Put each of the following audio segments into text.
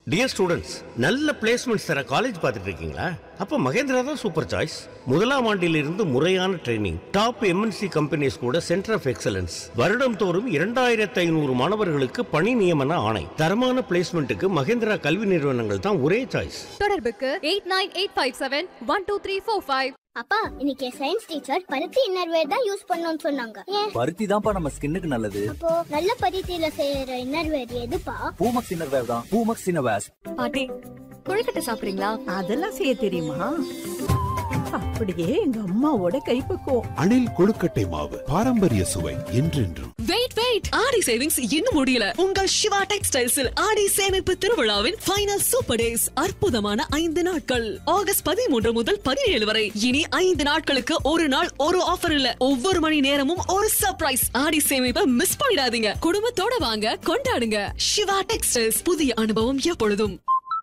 Dear students நல்ல placements தர college பார்த்துட்டு இருக்கீங்களா அப்போ மகேந்திரா தான் சூப்பர் சாய்ஸ் முதலாம் ஆண்டிலிருந்து முறையான ட்ரைனிங் டாப் எம்என்சி கம்பெனிஸ் கூட சென்டர் ஆஃப் எக்ஸலன்ஸ் வருடம் தோறும் இரண்டாயிரத்து ஐநூறு மாணவர்களுக்கு பணி நியமன ஆணை தரமான பிளேஸ்மெண்ட்டுக்கு மகேந்திரா கல்வி நிறுவனங்கள் தான் ஒரே சாய்ஸ் தொடர்புக்கு eight nine eight five seven one two three four five அப்பா இன்னைக்கு சயின்ஸ் டீச்சர் பருத்தி இன்னர்வேர் தான் யூஸ் பண்ணணும்னு சொன்னாங்க ஏன் பருத்தி தான்ப்பா நம்ம ஸ்கின்னுக்கு நல்லது அப்போ நல்ல பருத்தியில செய்யற இன்னர்வேர் எதுப்பா பூமக்ஸ் இன்னர்வேர் தான் பூமக்ஸ் இன்னர்வேர்ஸ் பாட்டி கொழுக்கட்டை சாப்பிடுறீங்களா அதெல்லாம் செய்ய தெரியுமா அப்படியே எங்க அம்மாவோட கைப்பக்குவம் அணில் கொழுக்கட்டை மாவு பாரம்பரிய சுவை என்றென்றும் வெயிட் வெயிட் ஆடி சேவிங்ஸ் இன்னும் முடியல உங்கள் சிவா டெக்ஸ்டைல்ஸில் ஆடி சேமிப்பு திருவிழாவின் ஃபைனல் சூப்பர் டேஸ் அற்புதமான ஐந்து நாட்கள் ஆகஸ்ட் பதிமூன்று முதல் பதினேழு வரை இனி ஐந்து நாட்களுக்கு ஒரு நாள் ஒரு ஆஃபர் இல்ல ஒவ்வொரு மணி நேரமும் ஒரு சர்ப்ரைஸ் ஆடி சேமிப்பை மிஸ் பண்ணிடாதீங்க குடும்பத்தோட வாங்க கொண்டாடுங்க சிவா டெக்ஸ்டைல்ஸ் புதிய அனுபவம் எப்பொழுதும்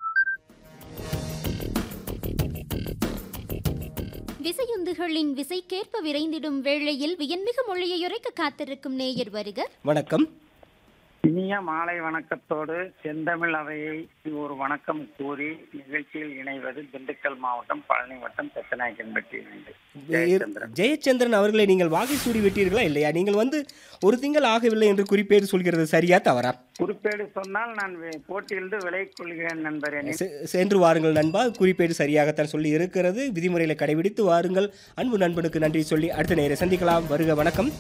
விசையுந்துகளின் விசைக்கேற்ப விரைந்திடும் வேளையில் வியன்மிகு மொழியையுரைக்க காத்திருக்கும் நேயர் வருக வணக்கம் இனிய மாலை வணக்கத்தோடு செந்தமிழ் அவையை ஒரு வணக்கம் கூறி நிகழ்ச்சியில் இணைவது திண்டுக்கல் மாவட்டம் பழனி வட்டம் பெத்தநாயக்கன்பட்டி இருந்து ஜெயச்சந்திரன் ஜெயச்சந்திரன் அவர்களை நீங்கள் வாகை சூடி விட்டீர்களா இல்லையா நீங்கள் வந்து ஒரு திங்கள் ஆகவில்லை என்று குறிப்பேடு சொல்கிறது சரியா தவறா குறிப்பேடு சொன்னால் நான் வே- போட்டியிலிருந்து விலை கொள்கிறேன் நண்பரே செ- சென்று வாருங்கள் நண்பா குறிப்பேடு சரியாகத்தான் சொல்லி இருக்கிறது விதிமுறைகளை கடைபிடித்து வாருங்கள் அன்பு நண்பனுக்கு நன்றி சொல்லி அடுத்த நேரம் சந்திக்கலாம் வருக வணக்கம்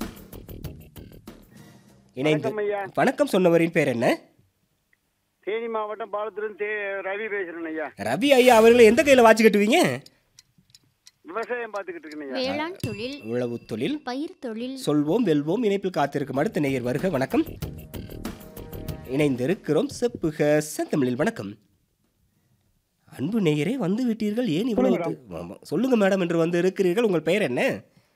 இணைந்து வணக்கம் சொன்னவரின் பேர் என்ன தேனி மாவட்டம் பாலத்திலிருந்து ரவி பேசுறேன் ஐயா ரவி ஐயா அவர்களை எந்த கையில வாட்சி கட்டுவீங்க விவசாயம் பார்த்துக்கிட்டு இருக்கேன் வேளாண் தொழில் உழவு தொழில் பயிர் தொழில் சொல்வோம் வெல்வோம் இணைப்பில் காத்திருக்கும் அடுத்த நேயர் வருக வணக்கம் இணைந்திருக்கிறோம் செப்புக செந்தமிழில் வணக்கம் அன்பு நேயரே வந்து விட்டீர்கள் ஏன் இவ்வளவு து- ஆமா. சொல்லுங்க மேடம் என்று வந்து இருக்கிறீர்கள் உங்கள் பெயர் என்ன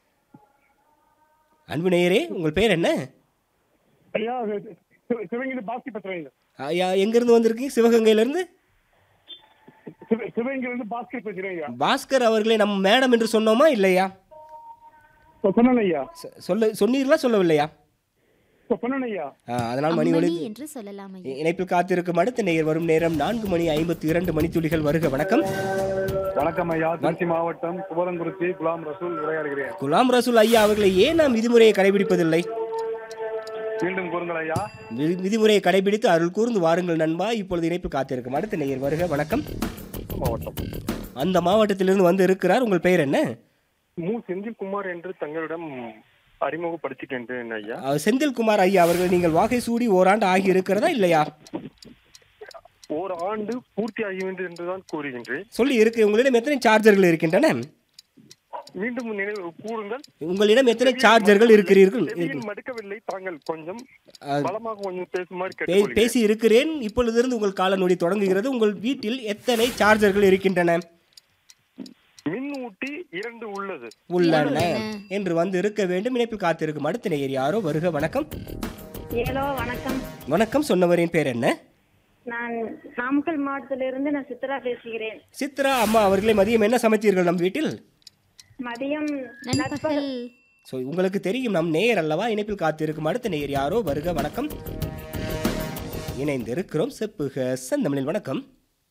அன்பு நேயரே உங்கள் பெயர் என்ன ஐயா சிவங்கிலிருந்து பாஸ்கி பேசுறேன் ஐயா எங்கிருந்து வந்திருக்கீங்க சிவகங்கையிலிருந்து சிவங்கிலிருந்து பாஸ்கர் பேசுறேன் ஐயா பாஸ்கர் அவர்களே நம்ம மேடம் என்று சொன்னோமா இல்லையா சொன்னேன் ஐயா சொ- சொல்ல சொன்னீர்களா சொல்லவில்லையா சொன்னேன் ஐயா ஆ, அதனால் மணி ஒளி அம்மணி என்று சொல்லலாம் ஐயா. இணைப்பில் காத்திருக்கும் அடுத்த நேயர் வரும் நேரம் நான்கு மணி ஐம்பத்தி இரண்டு மணித்துளிகள் வருக வணக்கம் வணக்கம் ஐயா திருச்சி மாவட்டம் குபரங்குறிச்சி குலாம் ரசூல் உரையாடுகிறேன் குலாம் ரசூல் ஐயா அவர்களை ஏன் நாம் விதிமுறையை கடைபிடிப்பதில்லை மீண்டும் கூறுங்கள் ஐயா வி- விதிமுறையை கடைபிடித்து அருள் கூர்ந்து வாருங்கள் நண்பா இப்பொழுது இணைப்பில் காத்திருக்கும் அடுத்த நேயர் வருக வணக்கம் மாவட்டம் அந்த மாவட்டத்திலிருந்து வந்து இருக்கிறார் உங்கள் பெயர் என்ன மு செந்தில்குமார் என்று தங்களிடம் அறிமுகப்படுத்திட்டேன் ஐயா அஹ், செந்தில்குமார் ஐயா அவர்கள் நீங்கள் வாகை சூடி ஓராண்டு ஆகி இருக்கிறதா இல்லையா ஒரு ஆண்டு பூர்த்தி ஆகிவிட்டது என்றுதான் கூறுகின்றேன் சொல்லி இருக்கு உங்களிடம் எத்தனை சார்ஜர்கள் இருக்கின்றன மீண்டும் நினைவு கூறுங்கள் உங்களிடம் எத்தனை சார்ஜர்கள் இருக்கிறீர்கள் செவியில் மடுக்கவில்லை தாங்கள் கொஞ்சம் அஹ், பலமாக கொஞ்சம் பேசுமாறு பே- கேட்டுக்கொள்கிறேன் பேசி இருக்கிறேன் இப்பொழுதிருந்து உங்கள் கால நொடி தொடங்குகிறது உங்கள் வீட்டில் எத்தனை சார்ஜர்கள் இருக்கின்றன மின் ஊட்டி இரண்டு உள்ளது உள்ளன என்று வந்து இருக்க வேண்டும் இணைப்பில் காத்திருக்கும் அடுத்த நேயர் யாரோ வருக வணக்கம் ஹலோ வணக்கம் வணக்கம் சொன்னவரின் பேர் என்ன நான் நாமக்கல் மாவட்டத்திலிருந்து நான் சித்ரா பேசுகிறேன் சித்ரா அம்மா அவர்களை மதியம் என்ன சமைத்தீர்கள் நம் வீட்டில் மதியம் நண்பகல் ஸோ உங்களுக்கு தெரியும் நம் நேயர் அல்லவா இணைப்பில் காத்திருக்கும் அடுத்த நேயர் யாரோ வருக வணக்கம் இணைந்து இருக்கிறோம் செப்புக செந்தமிழில் வணக்கம்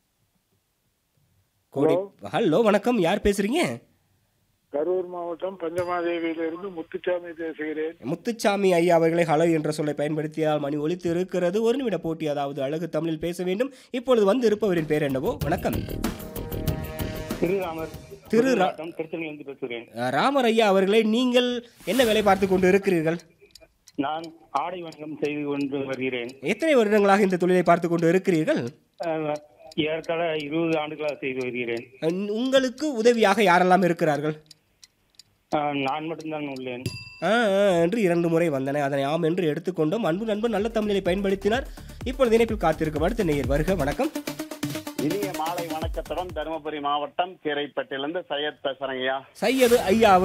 கோடி ஹலோ வணக்கம் யார் பேசுறீங்க கரூர் மாவட்டம் பஞ்சமாதேவியிலிருந்து முத்துச்சாமி பேசுகிறேன் முத்துச்சாமி ஐயா அவர்களை ஹலோ என்ற சொல்லை பயன்படுத்தியால் மணி ஒலித்து இருக்கிறது ஒரு நிமிட போட்டி அதாவது அழகு தமிழில் பேச வேண்டும் இப்பொழுது வந்து இருப்பவரின் பேர் என்னவோ வணக்கம் திருராமர் திரு ரா- திருச்செங்கிலிருந்து பேசுகிறேன் அஹ், ராமர் ஐயா அவர்களை நீங்கள் என்ன வேலை பார்த்து கொண்டு இருக்கிறீர்கள் நான் ஆடை வணிகம் செய்து கொண்டு வருகிறேன் எத்தனை வருடங்களாக இந்த தொழிலை பார்த்து கொண்டு இருக்கிறீர்கள் அஹ், ஏற்கனவே இருபது ஆண்டுகளாக செய்து வருகிறேன் அஹ், உங்களுக்கு உதவியாக யாரெல்லாம் இருக்கிறார்கள் அஹ், நான் மட்டும்தான் உள்ளேன் ஆ, ஆ, என்று இரண்டு முறை வந்தன அதனை ஆம் என்று எடுத்துக்கொண்டோம் அன்பு நண்பன் நல்ல தமிழை பயன்படுத்தினார் இப்பொழுது இணைப்பில் காத்திருக்கும் அடுத்த நேயர் வருக வணக்கம் இனிய மாலை வணக்கத்துடன் தருமபுரி மாவட்டம் கீரைப்பட்டிலிருந்து சையத் பேசுறேன் ஐயா சையது ஐயா